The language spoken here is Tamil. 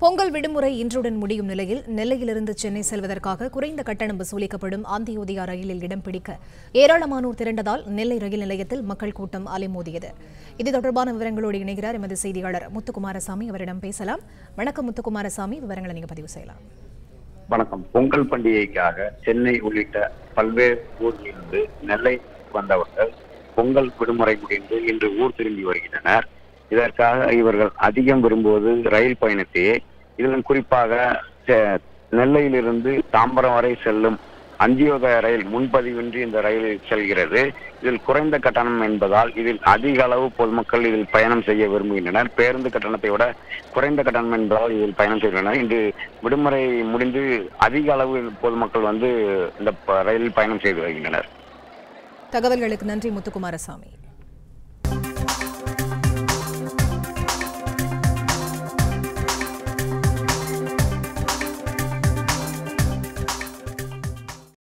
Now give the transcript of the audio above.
பொங்கல் விடுமுறை இன்றுடன் முடியும் நிலையில் நெல்லையிலிருந்து சென்னை செல்வதற்காக குறைந்த கட்டணம் வசூலிக்கப்படும் அந்தியோதயா ரயிலில் இடம் பிடிக்க ஏராளமானோர் திரண்டதால் நெல்லை ரயில் நிலையத்தில் மக்கள் கூட்டம் அலைமோதியது இது தொடர்பான விவரங்களோடு இணைகிறார் எமது செய்தியாளர் முத்துக்குமாரசாமி அவரிடம் பேசலாம் வணக்கம் முத்துக்குமாரசாமி விவரங்களை நீங்க பதிவு செய்யலாம் வணக்கம் பொங்கல் பண்டிகைக்காக சென்னை உள்ளிட்ட பல்வேறு ஊர்களிலிருந்து நெல்லை வந்தவர்கள் பொங்கல் விடுமுறை முடிந்து இன்று ஊர் திரும்பி வருகின்றனர் இதற்காக இவர்கள் அதிகம் விரும்புவது ரயில் பயணத்தையே இதிலும் குறிப்பாக செ- நெல்லையிலிருந்து தாம்பரம் வரை செல்லும் அந்தியோதய ரயில் முன்பதிவின்றி இந்த ரயில் செல்கிறது இதில் குறைந்த கட்டணம் என்பதால் இதில் அதிக அளவு பொதுமக்கள் இதில் பயணம் செய்ய விரும்புகின்றனர் பேருந்து கட்டணத்தை விட குறைந்த கட்டணம் என்பதால் இதில் பயணம் செய்கின்றனர் இன்று விடுமுறை முடிந்து அதிக அளவு பொதுமக்கள் வந்து இந்த ப- ரயிலில் பயணம் செய்து வருகின்றனர் தகவல்களுக்கு நன்றி முத்துக்குமாரசாமி